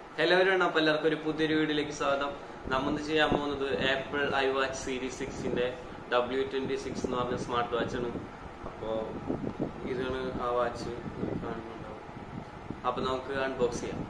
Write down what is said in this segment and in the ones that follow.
Hello everyone. അപ്പൊ എല്ലാവർക്കും ഒരു പുതിയൊരു വീഡിയോയിലേക്ക് സ്വാഗതം നമ്മൾ ചെയ്യാൻ പോകുന്നത് ആപ്പിൾ ഐ വാച്ച് സീരീസ് സിക്സിന്റെ ഡബ്ല്യു ട്വന്റി സിക്സ് എന്ന് പറഞ്ഞ സ്മാർട്ട് വാച്ചാണ് അപ്പോൾ ഇതാണ് ആ വാച്ച് കാണുന്നുണ്ടാവും അപ്പൊ നമുക്ക് അൺബോക്സ് ചെയ്യാം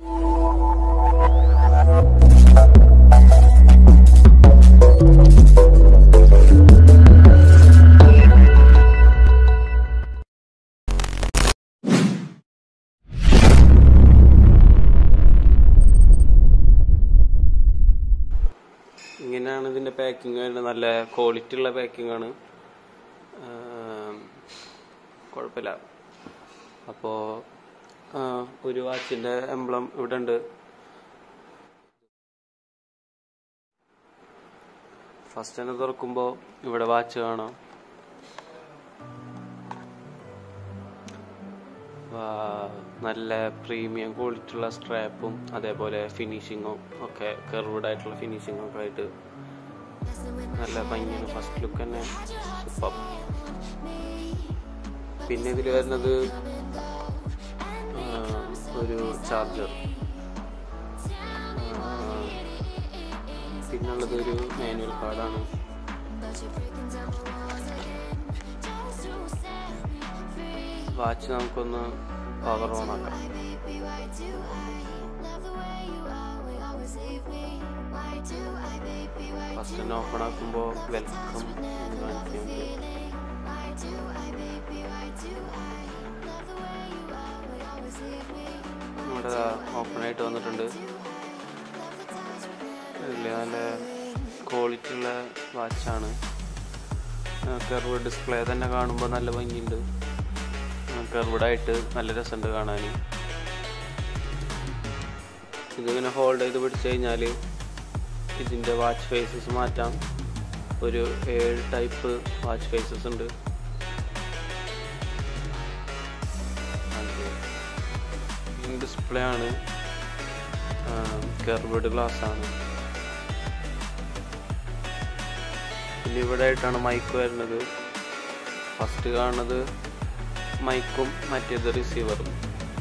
ഇങ്ങനെയാണ് ഇതിന്റെ പാക്കിംഗ് വരുന്നത് നല്ല ക്വാളിറ്റി ഉള്ള പാക്കിംഗ് ആണ് ആം, കുഴപ്പമില്ല അപ്പോ ആ, ഒരു വാച്ചിന്റെ എംബ്ലം ഇവിടെ ഉണ്ട് ഫസ്റ്റ് തന്നെ തുറക്കുമ്പോ ഇവിടെ വാച്ച് കാണാം വാ- നല്ല പ്രീമിയം ക്വാളിറ്റി ഉള്ള സ്ട്രാപ്പും അതേപോലെ ഫിനിഷിങ്ങും ഒക്കെ കർവ്ഡ് ആയിട്ടുള്ള ഫിനിഷിങ്ങും ഒക്കെ ആയിട്ട് നല്ല ഭംഗിയാണ് ഫസ്റ്റ് ലുക്ക് തന്നെ സൂപ്പർ പിന്നെ ഇതിൽ വരുന്നത് ആ, ഒരു ചാർജർ പിന്നുള്ളത് ഒരു മാനുവൽ കാർഡാണ് വാച്ച് നമുക്കൊന്ന് പവർ ഓൺ ആക്കാം ഫസ്റ്റ് തന്നെ ഓപ്പൺ ആക്കുമ്പോൾ വെൽക്കം എന്ന് കാണിക്കുന്നുണ്ട് നമ്മുടെ ഓപ്പൺ ആയിട്ട് വന്നിട്ടുണ്ട് ഇതില് നല്ല ക്വാളിറ്റി ഉള്ള വാച്ചാണ് കർവ് ഡിസ്പ്ലേ തന്നെ കാണുമ്പോൾ നല്ല ഭംഗിയുണ്ട് കർവ്ഡ് ആയിട്ട് നല്ല രസമുണ്ട് കാണാൻ ഇതിങ്ങനെ ഹോൾഡ് ചെയ്ത് പിടിച്ചു കഴിഞ്ഞാൽ ഇതിൻ്റെ വാച്ച് ഫേസസ് മാറ്റാം ഒരു ഏഴ് ടൈപ്പ് വാച്ച് ഫേസസ് ഉണ്ട് ഡിസ്പ്ലേ ആണ് കർവ്ഡ് ഗ്ലാസ് ആണ് പിന്നെ ഇവിടെ ആയിട്ടാണ് മൈക്ക് വരുന്നത് ഫസ്റ്റ് കാണുന്നത് മൈക്കും മറ്റേത് റിസീവറും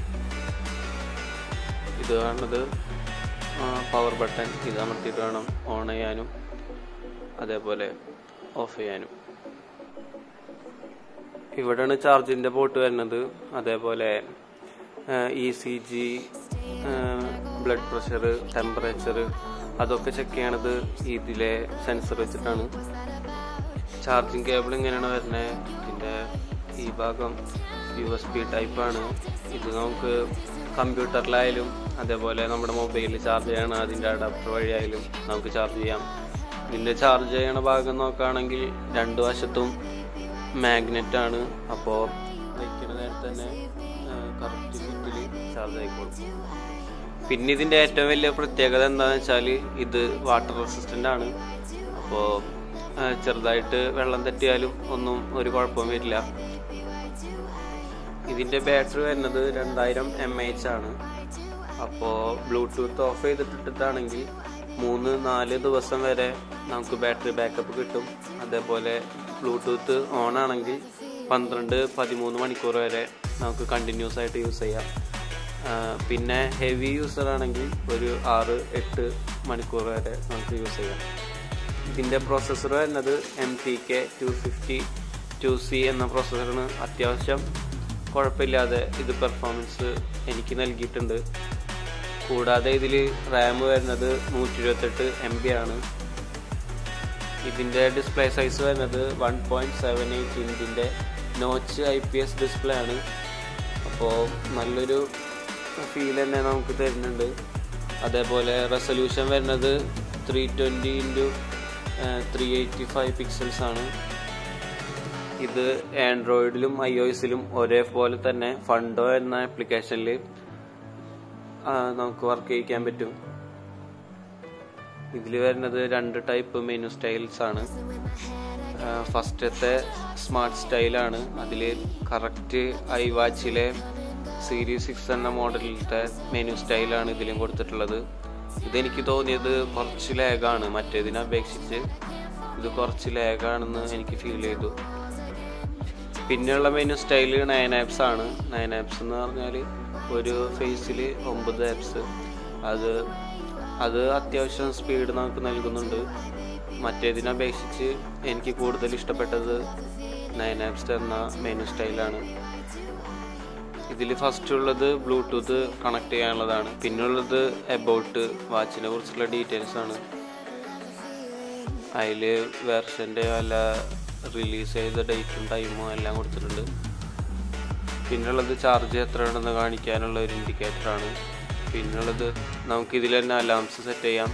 ഇത് കാണുന്നത് പവർ ബട്ടൺ ഇത് അമർത്തിയിട്ട് വേണം ഓൺ ചെയ്യാനും അതേപോലെ ഓഫ് ചെയ്യാനും ഇവിടെയാണ് ചാർജിൻ്റെ പോർട്ട് വരുന്നത് അതേപോലെ E C G blood pressure temperature അതൊക്കെ ചെക്ക് ചെയ്യണത് ഇതിലെ സെൻസർ വെച്ചിട്ടാണ് ചാർജിങ് കേബിൾ ഇങ്ങനെയാണ് വരുന്നത് ഇതിൻ്റെ ഈ ഭാഗം യു എസ് പി ടൈപ്പാണ് ഇത് നമുക്ക് കമ്പ്യൂട്ടറിലായാലും അതേപോലെ നമ്മുടെ മൊബൈലിൽ ചാർജ് ചെയ്യണം അതിൻ്റെ അഡാപ്റ്റർ വഴിയായാലും നമുക്ക് ചാർജ് ചെയ്യാം ഇതിൻ്റെ ചാർജ് ചെയ്യണ ഭാഗം നോക്കുകയാണെങ്കിൽ രണ്ട് വശത്തും മാഗ്നറ്റ് ആണ് അപ്പോൾ വയ്ക്കുന്ന നേരത്തെ തന്നെ കറക്റ്റ് ഫിറ്റിൽ ചാർജ് ആയിക്കോളും പിന്നെ ഇതിൻ്റെ ഏറ്റവും വലിയ പ്രത്യേകത എന്താണെന്ന് വെച്ചാൽ ഇത് വാട്ടർ റെസിസ്റ്റൻ്റ് ആണ് അപ്പോൾ ചെറുതായിട്ട് വെള്ളം തട്ടിയാലും ഒന്നും ഒരു കുഴപ്പവും വരില്ല ഇതിന്റെ ബാറ്ററി വരുന്നത് രണ്ടായിരം എം എച്ച് ആണ് അപ്പോൾ ബ്ലൂടൂത്ത് ഓഫ് ചെയ്തിട്ടിട്ടാണെങ്കിൽ മൂന്ന് നാല് ദിവസം വരെ നമുക്ക് ബാറ്ററി ബാക്കപ്പ് കിട്ടും അതേപോലെ ബ്ലൂടൂത്ത് ഓൺ ആണെങ്കിൽ പന്ത്രണ്ട് പതിമൂന്ന് മണിക്കൂർ വരെ നമുക്ക് കണ്ടിന്യൂസ് ആയിട്ട് യൂസ് ചെയ്യാം ആ, പിന്നെ ഹെവി യൂസർ ആണെങ്കിൽ ഒരു ആറ് എട്ട് മണിക്കൂർ വരെ നമുക്ക് യൂസ് ചെയ്യാം ഇതിൻ്റെ പ്രോസസ്സർ വരുന്നത് M T K two fifty two C എന്ന പ്രോസസ്സറാണ് അത്യാവശ്യം കുഴപ്പമില്ലാതെ ഇത് പെർഫോമൻസ് എനിക്ക് നൽകിയിട്ടുണ്ട് കൂടാതെ ഇതിൽ റാം വരുന്നത് നൂറ്റി ഇരുപത്തെട്ട് എം ബി ആണ് ഇതിൻ്റെ ഡിസ്പ്ലേ സൈസ് വരുന്നത് വൺ പോയിൻറ്റ് സെവൻ എയ്റ്റ് ഇഞ്ചിൻ്റെ notch I P S display ആണ് അപ്പോൾ നല്ലൊരു ഫീൽ തന്നെ നമുക്ക് തരുന്നുണ്ട് അതേപോലെ റെസൊല്യൂഷൻ വരുന്നത് three twenty into three eighty five pixels ആണ് ഇത് ആൻഡ്രോയിഡിലും ഐ ഒ എസിലും ഒരേപോലെ തന്നെ ഫണ്ടോ എന്ന ആപ്ലിക്കേഷനിൽ നമുക്ക് വർക്ക് ചെയ്യിക്കാൻ പറ്റും ഇതിൽ വരുന്നത് രണ്ട് ടൈപ്പ് മെനു സ്റ്റൈൽസ് ആണ് ഫസ്റ്റത്തെ സ്മാർട്ട് സ്റ്റൈലാണ് അതിൽ കറക്റ്റ് ഐ വാച്ചിലെ സീരീസ് സിക്സ് എന്ന മോഡലിലത്തെ മെനു സ്റ്റൈലാണ് ഇതിലും കൊടുത്തിട്ടുള്ളത് ഇതെനിക്ക് തോന്നിയത് കുറച്ച് ലാഗാണ് മറ്റേതിനെ അപേക്ഷിച്ച് ഇത് കുറച്ച് ലാഗാണെന്ന് എനിക്ക് ഫീൽ ചെയ്തു പിന്നെയുള്ള മെനു സ്റ്റൈല് നയൻ ആപ്സ് ആണ് നയൻ ആപ്സ് എന്ന് പറഞ്ഞാൽ ഒരു ഫേസിൽ ഒമ്പത് ആപ്സ് അത് അത് അത്യാവശ്യം സ്പീഡ് നമുക്ക് നൽകുന്നുണ്ട് മറ്റേതിനെ അപേക്ഷിച്ച് എനിക്ക് കൂടുതൽ ഇഷ്ടപ്പെട്ടത് നയൻ ആപ്സ്റ്റർ എന്ന മെനു സ്റ്റൈലാണ് ഇതിൽ ഫസ്റ്റ് ഉള്ളത് ബ്ലൂടൂത്ത് കണക്ട് ചെയ്യാനുള്ളതാണ് പിന്നുള്ളത് എബൌട്ട് വാച്ചിനെ കുറിച്ചുള്ള ഡീറ്റെയിൽസ് ആണ് അതിൽ വെർഷൻ്റെ വല്ല റിലീസ് ചെയ്ത ഡേറ്റും ടൈമും എല്ലാം കൊടുത്തിട്ടുണ്ട് പിന്നുള്ളത് ചാർജ് എത്ര ഉണ്ടെന്ന് കാണിക്കാനുള്ള ഒരു ഇൻഡിക്കേറ്ററാണ് പിന്നുള്ളത് നമുക്ക് ഇതിൽ തന്നെ അലാംസ് സെറ്റ് ചെയ്യാം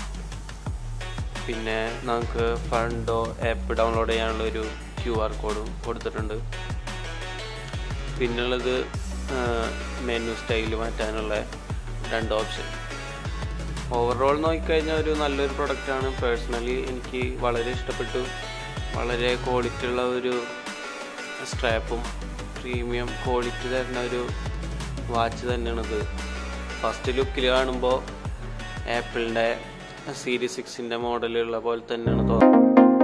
പിന്നെ നമുക്ക് ഫണ്ടോ ആപ്പ് ഡൗൺലോഡ് ചെയ്യാനുള്ള ഒരു ക്യു ആർ കോഡും കൊടുത്തിട്ടുണ്ട് പിന്നുള്ളത് മെനു സ്റ്റൈൽ മാറ്റാനുള്ള രണ്ട് ഓപ്ഷൻ ഓവറോൾ നോക്കിക്കഴിഞ്ഞാൽ ഒരു നല്ലൊരു പ്രൊഡക്റ്റാണ് പേഴ്സണലി എനിക്ക് വളരെ ഇഷ്ടപ്പെട്ടു വളരെ ക്വാളിറ്റി ഉള്ള ഒരു സ്ട്രാപ്പും പ്രീമിയം ക്വാളിറ്റി തരുന്ന ഒരു വാച്ച് തന്നെയാണിത് ഫസ്റ്റ് ലുക്കിൽ കാണുമ്പോൾ ആപ്പിളിൻ്റെ സീരീസ് സിക്സിൻ്റെ മോഡലുള്ള പോലെ തന്നെയാണ് തോന്നുന്നത്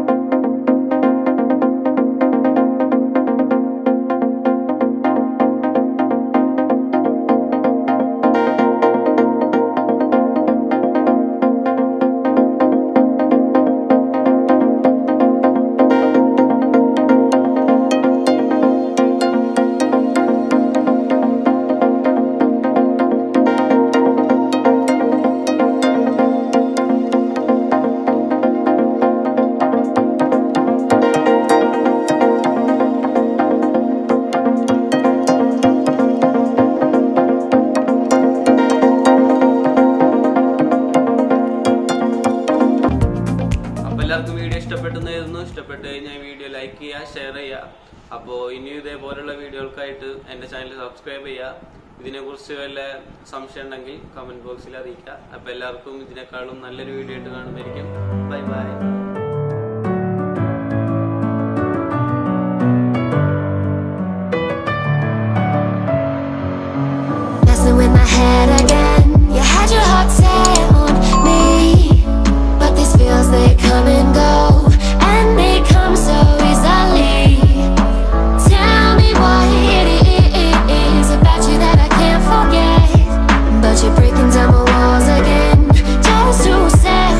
അപ്പോൾ എല്ലാവർക്കും വീഡിയോ ഇഷ്ടപ്പെട്ടെന്നായിരുന്നു ഇഷ്ടപ്പെട്ട് കഴിഞ്ഞാൽ വീഡിയോ ലൈക്ക് ചെയ്യുക ഷെയർ ചെയ്യുക അപ്പോൾ ഇനിയും ഇതേപോലുള്ള വീഡിയോകൾക്കായിട്ട് എൻ്റെ ചാനൽ സബ്സ്ക്രൈബ് ചെയ്യുക ഇതിനെക്കുറിച്ച് വല്ല സംശയം ഉണ്ടെങ്കിൽ കമൻറ്റ് ബോക്സിൽ അറിയിക്കുക അപ്പോൾ എല്ലാവർക്കും ഇതിനേക്കാളും നല്ലൊരു വീഡിയോ ആയിട്ട് കാണുമായിരിക്കും ബൈ ബൈ